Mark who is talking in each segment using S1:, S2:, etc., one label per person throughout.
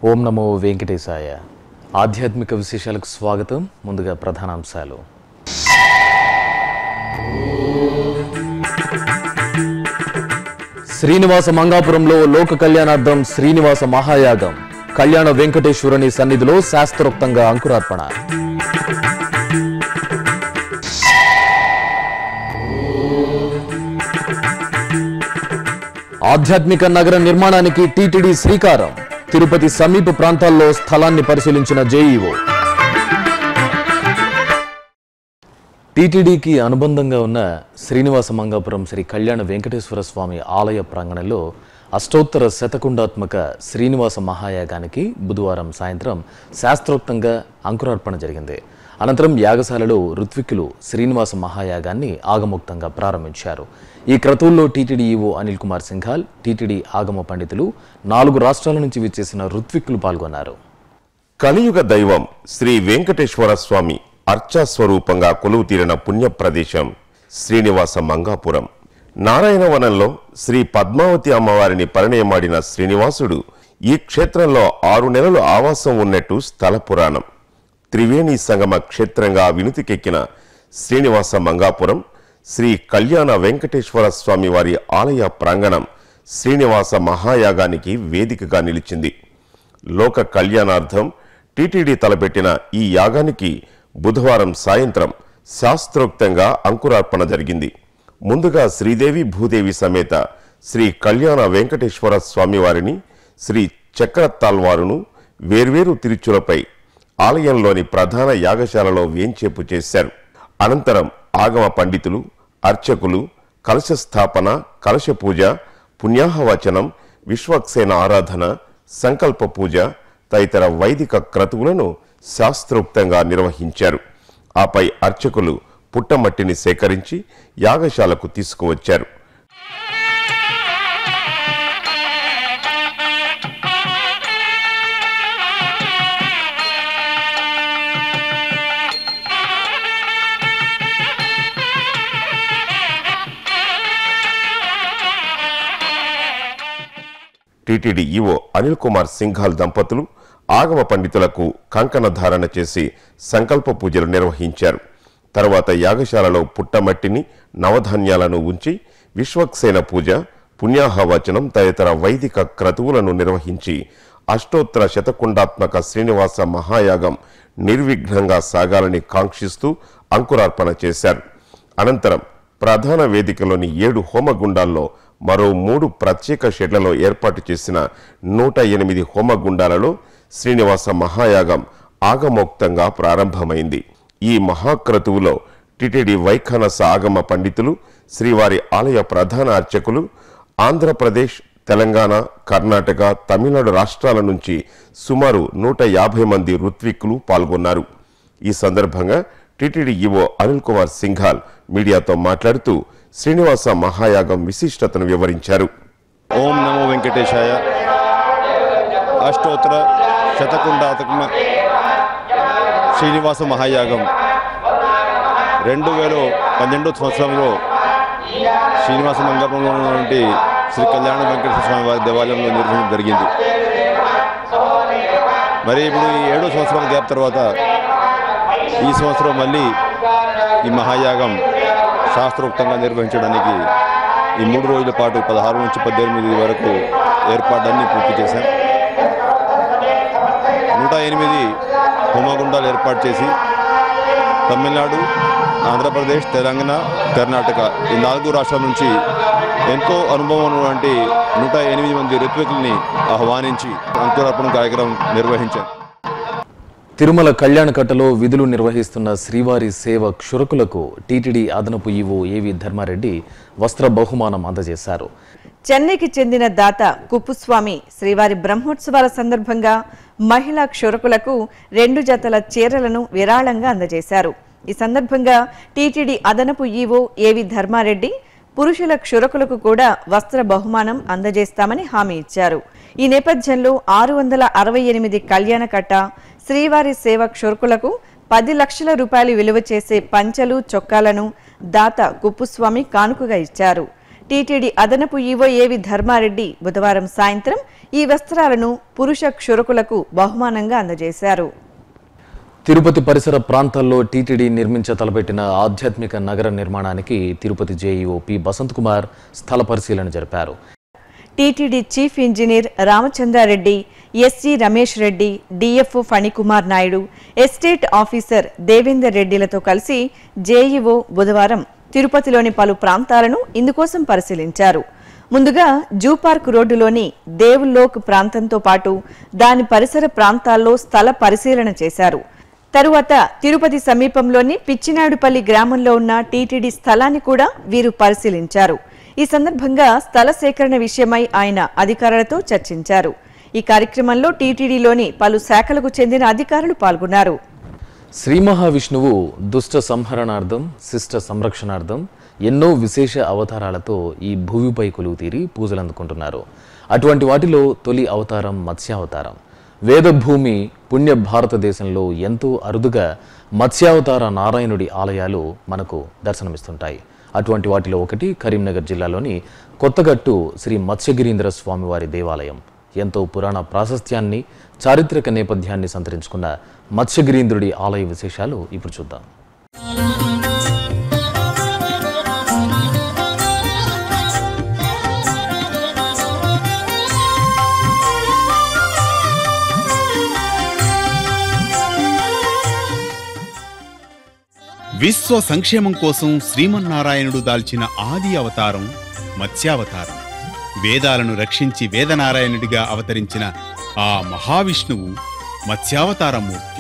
S1: ఓం నమో వెంకటేశాయ ఆధ్యాత్మిక విశేషాలకు స్వాగతం ముందుగా ప్రధానాంశాలు శ్రీనివాస మంగాపురంలో లోక కళ్యాణార్థం శ్రీనివాస మహాయాగం కళ్యాణ వెంకటేశ్వరుని సన్నిధిలో శాస్త్రోక్తంగా అంకురార్పణ ఆధ్యాత్మిక నగర నిర్మాణానికి టీటీడీ శ్రీకారం తిరుపతి సమీప ప్రాంతాల్లో స్థలాన్ని పరిశీలించిన జేఈఓ టీటీడీకి అనుబంధంగా ఉన్న శ్రీనివాస మంగాపురం శ్రీ కళ్యాణ వెంకటేశ్వర స్వామి ఆలయ ప్రాంగణంలో అష్టోత్తర శతకుండాత్మక శ్రీనివాస మహాయాగానికి బుధవారం సాయంత్రం శాస్త్రోక్తంగా అంకురార్పణ జరిగింది అనంతరం యాగశాలలో ఋత్విక్కులు శ్రీనివాస మహాయాగాన్ని ఆగమోక్తంగా ప్రారంభించారు ఈ క్రతువుల్లో TTD EO Anil Kumar Singhal TTD ఆగమ పండితులు నాలుగు రాష్ట్రాల నుంచి విచ్చేసిన ఋత్విక్కులు పాల్గొన్నారు
S2: కలియుగ దైవం శ్రీ వెంకటేశ్వర స్వామి అర్చా స్వరూపంగా కొలువు తీరిన పుణ్య ప్రదేశం శ్రీనివాస మంగాపురం నారాయణవనంలో శ్రీ పద్మావతి అమ్మవారిని పరిణయమాడిన శ్రీనివాసుడు ఈ క్షేత్రంలో ఆరు నెలలు ఆవాసం ఉన్నట్టు స్థల పురాణం త్రివేణి సంగమ క్షేత్రంగా వినుతికెక్కిన శ్రీనివాస మంగాపురం శ్రీ కళ్యాణ వెంకటేశ్వర స్వామి వారి ఆలయ ప్రాంగణం శ్రీనివాస మహాయాగానికి వేదికగా నిలిచింది లోక కళ్యాణార్థం టీటీడీ తలపెట్టిన ఈ యాగానికి బుధవారం సాయంత్రం శాస్త్రోక్తంగా అంకురార్పణ జరిగింది ముందుగా శ్రీదేవి భూదేవి సమేత శ్రీ కళ్యాణ వెంకటేశ్వర స్వామివారిని శ్రీ చక్రతాల్వారును వేర్వేరు తిరుచులపై ఆలయంలోని ప్రధాన యాగశాలలో వేంచేపు చేశారు అనంతరం ఆగమ పండితులు అర్చకులు కలశ స్థాపన కలశ పూజ పుణ్యాహవచనం విశ్వక్సేన ఆరాధన సంకల్ప పూజ తదితర వైదిక క్రతువులను శాస్త్రోక్తంగా నిర్వహించారు ఆపై అర్చకులు పుట్టమట్టిని సేకరించి యాగశాలకు తీసుకువచ్చారు టీటీడీ ఈవో అనిల్ కుమార్ సింఘాల్ దంపతులు ఆగమ పండితులకు కంకణ ధారణ చేసి సంకల్ప పూజలు నిర్వహించారు తర్వాత యాగశాలలో పుట్టమట్టిని నవధాన్యాలను ఉంచి విశ్వక్సేన పూజ పుణ్యాహవచనం తదితర వైదిక క్రతువులను నిర్వహించి అష్టోత్తర శతకుండాత్మక శ్రీనివాస మహాయాగం నిర్విఘ్నంగా సాగాలని కాంక్షిస్తూ అంకురార్పణ చేశారు అనంతరం ప్రధాన వేదికలోని ఏడు హోమగుండాల్లో మరో మూడు ప్రత్యేక షెడ్లలో ఏర్పాటు చేసిన నూట ఎనిమిది హోమగుండాలలో శ్రీనివాస మహాయాగం ఆగమోక్తంగా ప్రారంభమైంది ఈ మహాక్రతువులో టిటిడి వైఖానస ఆగమ పండితులు శ్రీవారి ఆలయ ప్రధాన అర్చకులు ఆంధ్రప్రదేశ్ తెలంగాణ కర్ణాటక తమిళనాడు రాష్ట్రాల నుంచి సుమారు నూట యాభై మంది ఋత్విక్కులు పాల్గొన్నారు ఈ సందర్భంగా టిటిడి ఈవో అనిల్ కుమార్ సింఘాల్ మీడియాతో మాట్లాడుతూ శ్రీనివాస మహాయాగం విశిష్టతను వివరించారు
S3: ఓం నమో వెంకటేశాయ అష్టోత్తర శతకుండాతకమ శ్రీనివాస మహాయాగం రెండు వేల పన్నెండో సంవత్సరంలో శ్రీనివాస మంగాపురంలో ఉన్నటువంటి శ్రీ కళ్యాణ వెంకటేశ్వర స్వామి వారి దేవాలయంలో నిర్వహించడం జరిగింది మరి ఇప్పుడు ఈ ఏడో సంవత్సరాల గ్యాప్ తర్వాత ఈ సంవత్సరం మళ్ళీ ఈ మహాయాగం శాస్త్రోక్తంగా నిర్వహించడానికి ఈ మూడు రోజుల పాటు పదహారు నుంచి పద్దెనిమిది వరకు ఏర్పాట్లన్నీ పూర్తి చేశాం నూట ఎనిమిది హోమగుండాలు ఏర్పాటు చేసి తమిళనాడు ఆంధ్రప్రదేశ్ తెలంగాణ కర్ణాటక ఈ నాలుగు రాష్ట్రాల నుంచి ఎంతో అనుభవం ఉన్నటువంటి నూట ఎనిమిది మంది ఋత్వికుల్ని ఆహ్వానించి అంకురార్పణ కార్యక్రమం నిర్వహించాం
S1: తిరుమల కళ్యాణకట్టలో విధులు నిర్వహిస్తున్న శ్రీవారి సేవ క్షురకులకు టీటీడీ అదనపు ఈవో ఏవి ధర్మారెడ్డి వస్త్ర బహుమానం అందజేశారు
S4: చెన్నైకి చెందిన దాత కుప్పుస్వామి శ్రీవారి బ్రహ్మోత్సవాల సందర్భంగా మహిళా క్షురకులకు రెండు జతల చీరలను విరాళంగా అందజేశారు ఈ సందర్భంగా టీటీడీ అదనపు ఈవో ఏవి ధర్మారెడ్డి పురుషుల క్షురకులకు కూడా వస్త్ర బహుమానం అందజేస్తామని హామీ ఇచ్చారు ఈ నేపథ్యంలో ఆరు వందల అరవై ఎనిమిది కళ్యాణకట్ట శ్రీవారి సేవ క్షురకులకు పది లక్షల రూపాయలు విలువ చేసే పంచలు చొక్కాలను దాత కుప్పుస్వామి కానుకగా ఇచ్చారు టీటీడీ అదనపు ఈవో ఏవి ధర్మారెడ్డి బుధవారం సాయంత్రం ఈ వస్త్రాలను పురుష క్షురకులకు బహుమానంగా అందజేశారు
S1: తిరుపతి పరిసర ప్రాంతాల్లో టీటీడీ నిర్మించ తలపెట్టిన ఆధ్యాత్మిక నగర నిర్మాణానికి తిరుపతి జేఈఓ పి బసంత్ కుమార్ స్థల పరిశీలన జరిపారు
S4: TTD chief engineer Ramachandra Reddy SG Ramesh Reddy DFO Phanikumar Naidu estate officer Devender రెడ్డిలతో కలిసి జేఈఓ బుధవారం తిరుపతిలోని పలు ప్రాంతాలను ఇందుకోసం పరిశీలించారు ముందుగా జూ పార్క్ రోడ్డులోని దేవుల్లోక్ ప్రాంతంతో పాటు దాని పరిసర ప్రాంతాల్లో స్థల పరిశీలన చేశారు తరువాత తిరుపతి సమీపంలోని పిచ్చినాడుపల్లి గ్రామంలో ఉన్న టీటీడీ స్థలాన్ని కూడా వీరు పరిశీలించారు ఈ సందర్భంగా స్థల సేకరణ విషయమై ఆయన అధికారులతో చర్చించారు ఈ కార్యక్రమంలో టీటీడీలోని పలు శాఖలకు చెందిన అధికారులు పాల్గొన్నారు
S1: శ్రీ మహావిష్ణువు దుష్ట సంహరణార్థం శిష్ట సంరక్షణార్థం ఎన్నో విశేష అవతారాలతో ఈ భూమిపై కొలువు తీరి పూజలు అందుకుంటున్నారు అటువంటి వాటిలో తొలి అవతారం మత్స్యావతారం వేదభూమి పుణ్య భారతదేశంలో ఎంతో అరుదుగా మత్స్యావతార నారాయణుడి ఆలయాలు మనకు దర్శనమిస్తుంటాయి అటువంటి వాటిలో ఒకటి కరీంనగర్ జిల్లాలోని కొత్తగట్టు శ్రీ మత్స్యగిరీంద్ర స్వామివారి దేవాలయం ఎంతో పురాణ ప్రాశస్త్యాన్ని చారిత్రక నేపథ్యాన్ని సంతరించుకున్న మత్స్యగిరీంద్రుడి ఆలయ విశేషాలు ఇప్పుడు చూద్దాం
S5: విశ్వ సంక్షేమం కోసం శ్రీమన్నారాయణుడు దాల్చిన ఆది అవతారం మత్స్యావతారం వేదాలను రక్షించి వేదనారాయణుడిగా అవతరించిన ఆ మహావిష్ణువు మత్స్యావతారమూర్తి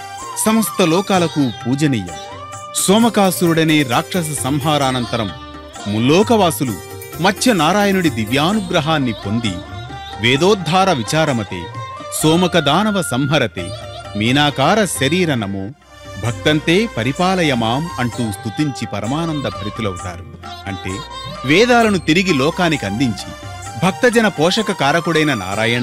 S5: సమస్త లోకాలకు పూజనీయం సోమకాసురుడనే రాక్షస సంహారానంతరం ముల్లోకవాసులు మత్స్యనారాయణుడి దివ్యానుగ్రహాన్ని పొంది వేదోద్ధార విచారమతే సోమకదానవ సంహరతే మీనాకార శరీర నమో భక్తంతే పరిపాలయమాం అంటూ స్తుతించి పరమానంద భరితులవుతారు అంటే వేదాలను తిరిగి లోకానికి అందించి భక్తజన పోషక కారకుడైన నారాయణ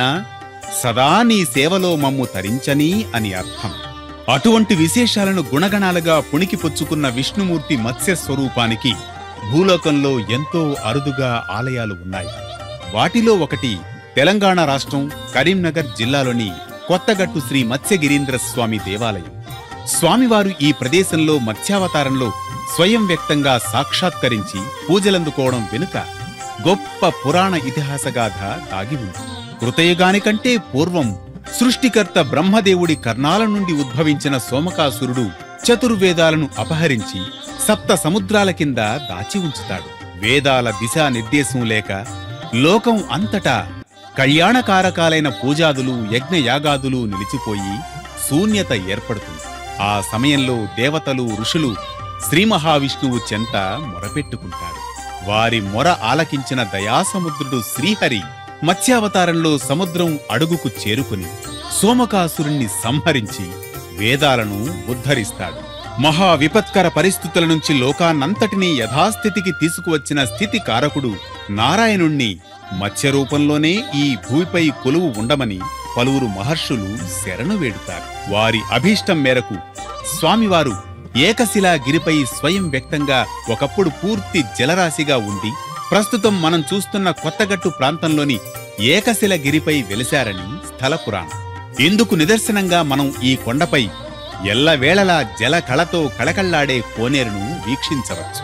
S5: సదా నీ సేవలో మమ్ము తరించని అని అర్థం అటువంటి విశేషాలను గుణగణాలుగా పుణికి పుచ్చుకున్న విష్ణుమూర్తి మత్స్య స్వరూపానికి భూలోకంలో ఎంతో అరుదుగా ఆలయాలు ఉన్నాయి వాటిలో ఒకటి తెలంగాణ రాష్ట్రం కరీంనగర్ జిల్లాలోని కొత్తగట్టు శ్రీ మత్స్యగిరీంద్ర స్వామి దేవాలయం స్వామివారు ఈ ప్రదేశంలో మత్స్యావతారంలో స్వయం వ్యక్తంగా సాక్షాత్కరించి పూజలందుకోవడం వెనుక గొప్ప పురాణ ఇతిహాసగాథ దాగి ఉంది కృతయుగానికంటే పూర్వం సృష్టికర్త బ్రహ్మదేవుడి కర్ణాల నుండి ఉద్భవించిన సోమకాసురుడు చతుర్వేదాలను అపహరించి సప్త సముద్రాల కింద దాచి ఉంచుతాడు వేదాల దిశానిర్దేశం లేక లోకం అంతటా కళ్యాణకారకాలైన పూజాదులు యజ్ఞయాగాదులు నిలిచిపోయి శూన్యత ఏర్పడుతుంది ఆ సమయంలో దేవతలు ఋషులు శ్రీ మహావిష్ణువు చెంత మొరపెట్టుకుంటారు వారి మొర ఆలకించిన దయాసముద్రుడు శ్రీహరి మత్స్యావతారంలో సముద్రం అడుగుకు చేరుకుని సోమకాసురుణ్ణి సంహరించి వేదాలను ఉద్ధరిస్తాడు మహా విపత్కర పరిస్థితుల నుంచి లోకాన్నంతటినీ యథాస్థితికి తీసుకువచ్చిన స్థితి కారకుడు నారాయణుణ్ణి మత్స్య రూపంలోనే ఈ భూమిపై కొలువు ఉండమని పలువురు మహర్షులు శరణు వేడుతారు వారి అభీష్టం మేరకు స్వామివారు ఏకశిలా గిరిపై స్వయం వ్యక్తంగా ఒకప్పుడు పూర్తి జలరాశిగా ఉండి ప్రస్తుతం మనం చూస్తున్న కొత్తగట్టు ప్రాంతంలోని ఏకశిల గిరిపై వెలిశారని స్థల పురాణం ఇందుకు నిదర్శనంగా మనం ఈ కొండపై ఎల్లవేళలా జల కళతో కళకళ్లాడే కోనేరును వీక్షించవచ్చు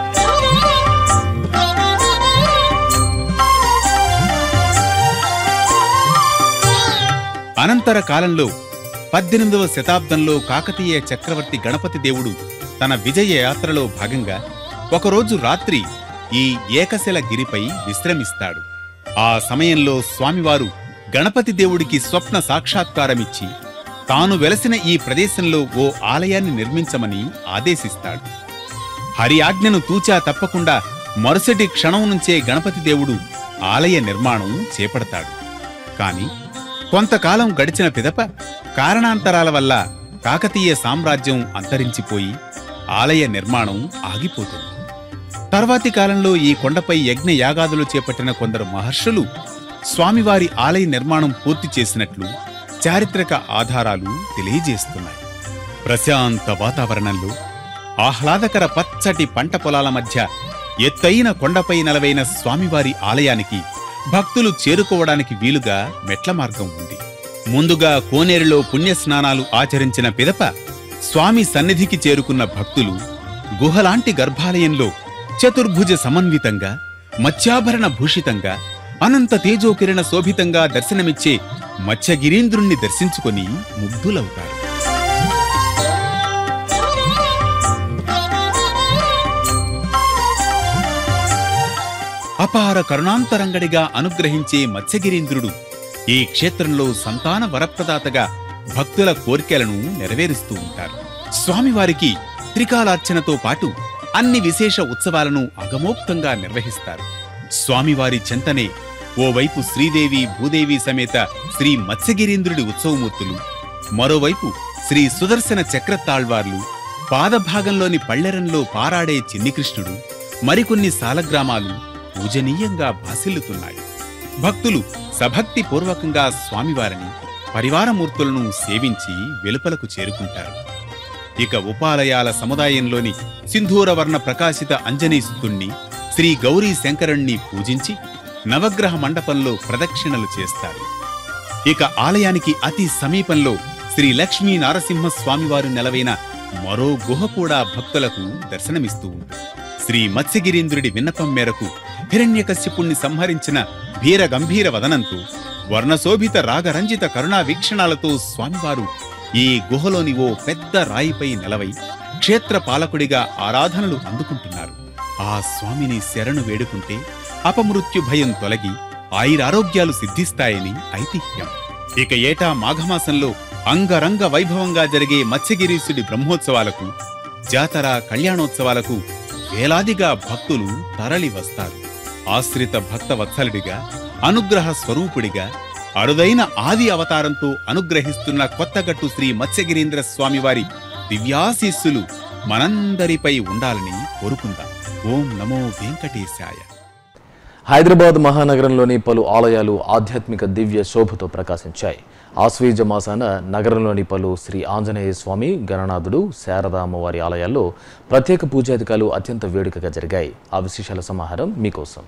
S5: అనంతర కాలంలో పద్దెనిమిదవ శతాబ్దంలో కాకతీయ చక్రవర్తి గణపతి దేవుడు తన విజయ యాత్రలో భాగంగా ఒకరోజు రాత్రి ఈ ఏకశిల గిరిపై విశ్రమిస్తాడు ఆ సమయంలో స్వామివారు గణపతి దేవుడికి స్వప్న సాక్షాత్కారమిచ్చి తాను వెలసిన ఈ ప్రదేశంలో ఓ ఆలయాన్ని నిర్మించమని ఆదేశిస్తాడు హరి ఆజ్ఞను తూచా తప్పకుండా మరుసటి క్షణం నుంచే గణపతి దేవుడు ఆలయ నిర్మాణం చేపడతాడు కాని కొంతకాలం గడిచిన పిదప కారణాంతరాల వల్ల కాకతీయ సామ్రాజ్యం అంతరించిపోయి ఆలయ నిర్మాణం ఆగిపోతుంది తర్వాతి కాలంలో ఈ కొండపై యజ్ఞ యాగాదులు చేపట్టిన కొందరు మహర్షులు స్వామివారి ఆలయ నిర్మాణం పూర్తి చేసినట్లు చారిత్రక ఆధారాలు తెలియజేస్తున్నాయి ప్రశాంత వాతావరణంలో ఆహ్లాదకర పచ్చటి పంట పొలాల మధ్య ఎత్తైన కొండపై నెలవైన స్వామివారి ఆలయానికి భక్తులు చేరుకోవడానికి వీలుగా మెట్ల మార్గం ఉంది ముందుగా కోనేరులో పుణ్యస్నానాలు ఆచరించిన పిదప స్వామి సన్నిధికి చేరుకున్న భక్తులు గుహలాంటి గర్భాలయంలో చతుర్భుజ సమన్వితంగా మత్స్యాభరణ భూషితంగా అనంత తేజోకిరణ శోభితంగా దర్శనమిచ్చే మత్స్యగిరీంద్రుణ్ణి దర్శించుకొని ముగ్ధులవుతారు అపార కరుణాంతరంగడిగా అనుగ్రహించే మత్స్యగిరీంద్రుడు ఈ క్షేత్రంలో సంతాన వరప్రదాతగా భక్తుల కోర్కెలను నెరవేరుస్తూ ఉంటారు స్వామివారికి త్రికాలార్చనతో పాటు అన్ని విశేష ఉత్సవాలను అగమోక్తంగా నిర్వహిస్తారు స్వామివారి చెంతనే ఓవైపు శ్రీదేవి భూదేవి సమేత శ్రీ మత్స్యగిరీంద్రుడి ఉత్సవమూర్తులు మరోవైపు శ్రీ సుదర్శన చక్రతాళ్వార్లు పాదభాగంలోని పళ్ళెరంలో పారాడే చిన్నికృష్ణుడు మరికొన్ని సాలగ్రామాలు పూజనీయంగా భాసిల్లుతున్నాయి భక్తులు సభక్తి పూర్వకంగా స్వామివారిని పరివారమూర్తులను సేవించి వెలుపలకు చేరుకుంటారు ఇక ఉపాలయాల సముదాయంలోని సింధూరవర్ణ ప్రకాశిత అంజనీసుతుణ్ణి శ్రీ గౌరీ శంకరుణ్ణి పూజించి నవగ్రహ మండపంలో ప్రదక్షిణలు చేస్తారు ఇక ఆలయానికి అతి సమీపంలో శ్రీ లక్ష్మీ నారసింహ స్వామివారు నెలవైన మరో గుహ కూడా భక్తులకు దర్శనమిస్తూ ఉంది శ్రీ మత్స్యగిరీంద్రుడి విన్నపం మేరకు హిరణ్యకశ్యపుణ్ణి సంహరించిన వీర గంభీర వదనంతో వర్ణశోభిత రాగరంజిత కరుణా వీక్షణాలతో స్వామివారు ఈ గుహలోని ఓ పెద్ద రాయిపై నిలవై క్షేత్ర పాలకుడిగా ఆరాధనలు అందుకుంటున్నారు ఆ స్వామిని శరణు వేడుకుంటే అపమృత్యు భయం తొలగి ఆయురారోగ్యాలు సిద్ధిస్తాయని ఐతిహ్యం ఇక ఏటా మాఘమాసంలో అంగరంగ వైభవంగా జరిగే మత్స్యగిరీశుడి బ్రహ్మోత్సవాలకు జాతర కళ్యాణోత్సవాలకు వేలాదిగా భక్తులు తరలి వస్తారు ఆశ్రిత భక్త వత్సలుడిగా అనుగ్రహ స్వరూపుడిగా అరుదైన ఆది అవతారంతో అనుగ్రహిస్తున్న కొత్తగట్టు శ్రీ మత్స్యగిరీంద్ర స్వామివారి దివ్యాశీస్సులు మనందరిపై ఉండాలని కోరుకుందాం ఓం నమో వెంకటేశాయ
S1: హైదరాబాద్ మహానగరంలోని పలు ఆలయాలు ఆధ్యాత్మిక దివ్య శోభతో ప్రకాశించాయి ఆశ్వీజ మాసాన నగరంలోని పలు శ్రీ ఆంజనేయ స్వామి గణనాథుడు శారదా అమ్మవారి ఆలయాల్లో ప్రత్యేక పూజాధికాలు అత్యంత వేడుకగా జరిగాయి ఆ విశేషాల సమాహారం మీకోసం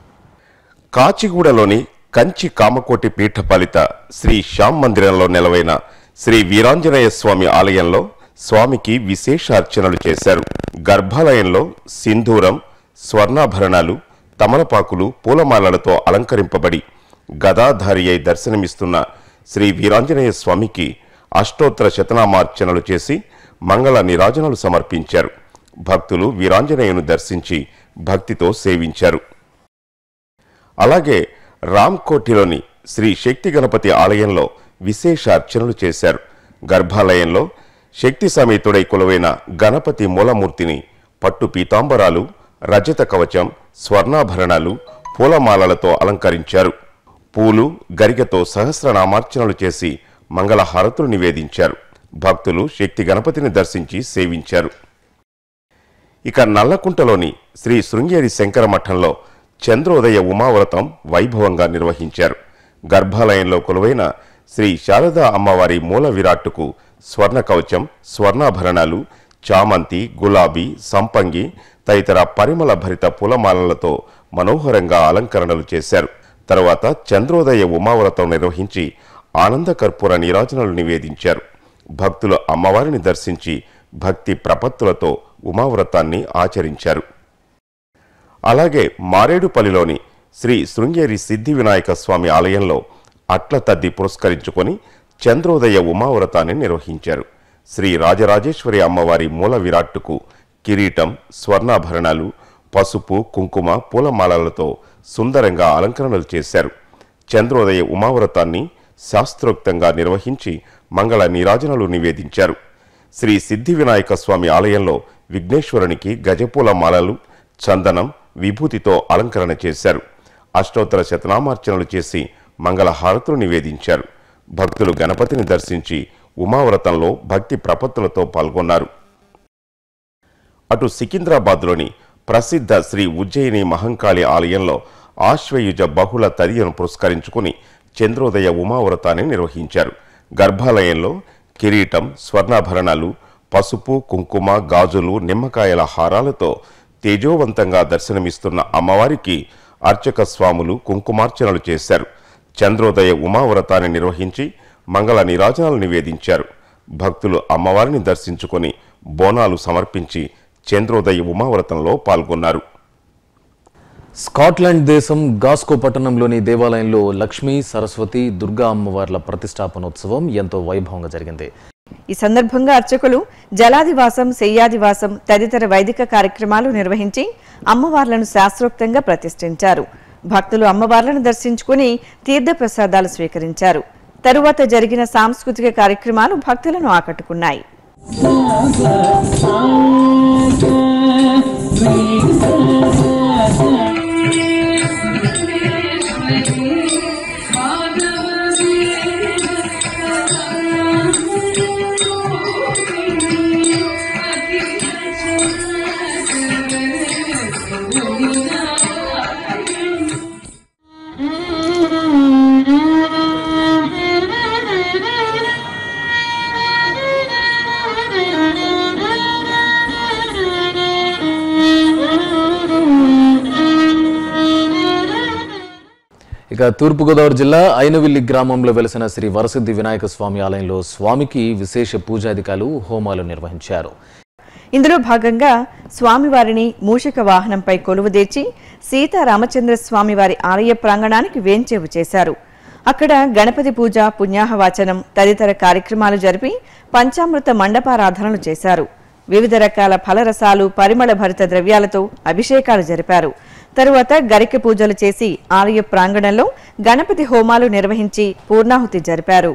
S2: కాచిగూడలోని కంచి కామకోటి పీఠపాలిత శ్రీ శ్యామ్ మందిరంలో నెలవైన శ్రీ వీరాంజనేయ స్వామి ఆలయంలో స్వామికి విశేష అర్చనలు చేశారు గర్భాలయంలో సింధూరం స్వర్ణాభరణాలు తమలపాకులు పూలమాలలతో అలంకరింపబడి గదాధారి అయి దర్శనమిస్తున్న శ్రీ వీరాంజనేయ స్వామికి అష్టోత్తర శతనామార్చనలు చేసి మంగళ నిరాజనలు సమర్పించారు భక్తులు వీరాంజనేయును దర్శించి భక్తితో సేవించారు అలాగే రామ్కోటిలోని శ్రీ శక్తి గణపతి ఆలయంలో విశేష అర్చనలు చేశారు గర్భాలయంలో శక్తి సమేతుడై కొలువైన గణపతి మూలమూర్తిని పట్టు పీతాంబరాలు రజత కవచం స్వర్ణాభరణాలు పూలమాలలతో అలంకరించారు పూలు గరికతో సహస్రనామార్చనలు చేసి మంగళహారతులు నివేదించారు భక్తులు శక్తి గణపతిని దర్శించి సేవించారు ఇక నల్లకుంటలోని శ్రీ శృంగేరి శంకర మఠంలో చంద్రోదయ ఉమావ్రతం వైభవంగా నిర్వహించారు గర్భాలయంలో కొలువైన శ్రీ శారదా అమ్మవారి మూల విరాట్టుకు స్వర్ణ కవచం స్వర్ణాభరణాలు చామంతి గులాబీ సంపంగి తదితర పరిమళ భరిత పూలమాలలతో మనోహరంగా అలంకరణలు చేశారు తర్వాత చంద్రోదయ ఉమావ్రతం నిర్వహించి ఆనంద కర్పూర నీరాజనలు నివేదించారు భక్తులు అమ్మవారిని దర్శించి భక్తి ప్రపత్తులతో ఉమావ్రతాన్ని ఆచరించారు అలాగే మారేడుపల్లిలోని శ్రీ శృంగేరి సిద్ధి వినాయక స్వామి ఆలయంలో అట్ల తద్ది పురస్కరించుకొని చంద్రోదయ ఉమావ్రతాన్ని నిర్వహించారు శ్రీ రాజరాజేశ్వరి అమ్మవారి మూల విరాట్టుకు కిరీటం స్వర్ణాభరణాలు పసుపు కుంకుమ పూలమాలలతో సుందరంగా అలంకరణలు చేశారు చంద్రోదయ ఉమావ్రతాన్ని శాస్త్రోక్తంగా నిర్వహించి మంగళ నీరాజనలు నివేదించారు శ్రీ సిద్ధి వినాయక స్వామి ఆలయంలో విఘ్నేశ్వరునికి గజపూల మాలలు చందనం విభూతితో అలంకరణ చేశారు అష్టోత్తర శతనామార్చనలు చేసి మంగళ హారతులు నివేదించారు భక్తులు గణపతిని దర్శించి ఉమావ్రతంలో భక్తి ప్రపత్తులతో పాల్గొన్నారు అటు సికింద్రాబాద్లోని ప్రసిద్ధ శ్రీ ఉజ్జయిని మహంకాళి ఆలయంలో ఆశ్వయుజ బహుళ తదియను పురస్కరించుకుని చంద్రోదయ ఉమావ్రతాన్ని నిర్వహించారు గర్భాలయంలో కిరీటం స్వర్ణాభరణాలు పసుపు కుంకుమ గాజులు నిమ్మకాయల హారాలతో తేజోవంతంగా దర్శనమిస్తున్న అమ్మవారికి అర్చక స్వాములు కుంకుమార్చనలు చేశారు చంద్రోదయ ఉమావ్రతాన్ని నిర్వహించి మంగళ నీరాజనాలు నివేదించారు భక్తులు అమ్మవారిని దర్శించుకొని బోనాలు సమర్పించి చంద్రోదయ ఉమావ్రతంలో పాల్గొన్నారు
S1: స్కాట్లాండ్ దేశం గాస్కో పట్టణంలోని దేవాలయంలో లక్ష్మీ సరస్వతి దుర్గా అమ్మవార్ల ప్రతిష్టాపనోత్సవం ఎంతో వైభవంగా జరిగింది
S4: ఈ సందర్భంగా అర్చకులు జలాదివాసం శయ్యాదివాసం తదితర వైదిక కార్యక్రమాలు నిర్వహించి అమ్మవార్లను శాస్త్రోక్తంగా ప్రతిష్ఠించారు భక్తులు అమ్మవార్లను దర్శించుకుని తీర్థప్రసాదాలు స్వీకరించారు తరువాత జరిగిన సాంస్కృతిక కార్యక్రమాలు భక్తులను ఆకట్టుకున్నాయి
S1: ఇక తూర్పుగోదావరి జిల్లా అయినవిల్లి గ్రామంలో వెలసిన శ్రీ వరసిద్ధి వినాయక స్వామి ఆలయంలో స్వామికి విశేష పూజాధికాలు హోమాలు నిర్వహించారు
S4: ఇందులో భాగంగా స్వామివారిని మూషిక వాహనంపై కొలువుదీర్చి సీతారామచంద్ర స్వామివారి ఆలయ ప్రాంగణానికి వేంచేవు చేశారు అక్కడ గణపతి పూజ పుణ్యాహవాచనం తదితర కార్యక్రమాలు జరిపి పంచామృత మండపారాధనలు చేశారు వివిధ రకాల ఫలరసాలు పరిమళ భరిత ద్రవ్యాలతో అభిషేకాలు జరిపారు తరువాత గరిక పూజలు చేసి ఆలయ ప్రాంగణంలో గణపతి హోమాలు నిర్వహించి పూర్ణాహుతి జరిపారు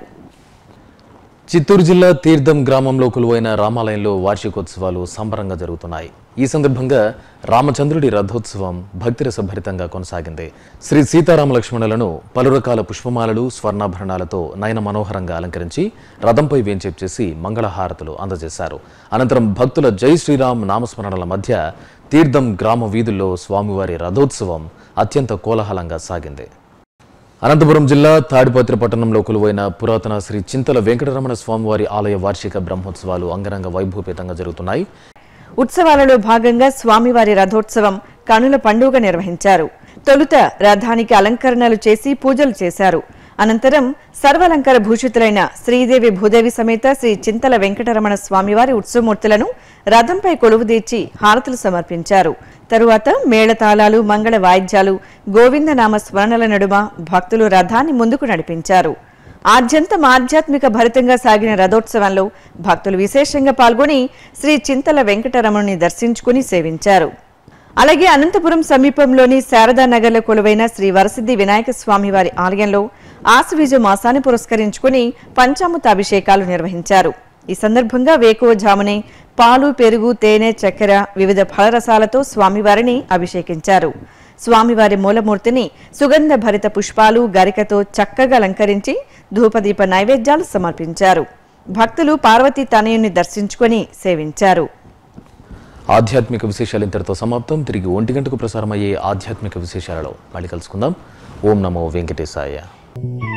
S1: చిత్తూరు జిల్లా తీర్థం గ్రామంలో కొలువైన రామాలయంలో వార్షికోత్సవాలు సంబరంగా జరుగుతున్నాయి ఈ సందర్భంగా రామచంద్రుడి రథోత్సవం భక్తిరస భరితంగా కొనసాగింది శ్రీ సీతారామ లక్ష్మణులను పలు రకాల పుష్పమాలలు స్వర్ణాభరణాలతో నయన మనోహరంగా అలంకరించి రథంపై వేంచేపు చేసి మంగళహారతులు అందజేశారు అనంతరం భక్తుల జై శ్రీరామ్ నామస్మరణల మధ్య తీర్థం గ్రామ వీధుల్లో స్వామివారి రథోత్సవం అత్యంత కోలాహలంగా సాగింది అనంతపురం జిల్లా తాడిపత్రి పట్టణంలో కొలువైన పురాతన శ్రీ చింతల వెంకటరమణ స్వామివారి ఆలయ వార్షిక బ్రహ్మోత్సవాలు అంగరంగ వైభవపేతంగా జరుగుతున్నాయి
S4: ఉత్సవాలలో భాగంగా స్వామివారి రథోత్సవం కనుల పండుగ నిర్వహించారు తొలుత రథానికి అలంకరణలు చేసి పూజలు చేశారు అనంతరం సర్వలంకర భూషితులైన శ్రీదేవి భూదేవి సమేత శ్రీ చింతల వెంకటరమణ స్వామివారి ఉత్సవమూర్తులను రథంపై కొలువుదీర్చి హారతులు సమర్పించారు తరువాత మేళతాళాలు మంగళ వాయిద్యాలు గోవిందనామ స్మరణల నడుమ భక్తులు రథాన్ని ముందుకు నడిపించారు ఆద్యంతం ఆధ్యాత్మిక భరితంగా సాగిన రథోత్సవంలో భక్తులు విశేషంగా పాల్గొని శ్రీ చింతల వెంకటరమణుని దర్శించుకుని సేవించారు అలాగే అనంతపురం సమీపంలోని శారదానగర్లో కొలువైన శ్రీ వరసిద్ధి వినాయక స్వామి వారి ఆలయంలో ఆశ్వీజ మాసాన్ని పురస్కరించుకుని పంచామృత అభిషేకాలు నిర్వహించారు ఈ సందర్భంగా వేకువజామునే పాలు పెరుగు తేనె చక్కెర వివిధ ఫలరసాలతో స్వామివారిని అభిషేకించారు స్వామివారి మూలమూర్తిని సుగంధ భరిత పుష్పాలు గరికతో చక్కగా అలంకరించి ధూపదీప నైవేద్యాలు సమర్పించారు భక్తులు పార్వతీ తనయుని దర్శించుకొని సేవించారు
S1: ఆధ్యాత్మిక విశేషాలు ఇంతటితో సమాప్తం తిరిగి ఒంటి గంటకు ప్రసారమయ్యే ఆధ్యాత్మిక విశేషాలలో మళ్ళీ కలుసుకుందాం ఓం నమో వెంకటేశాయ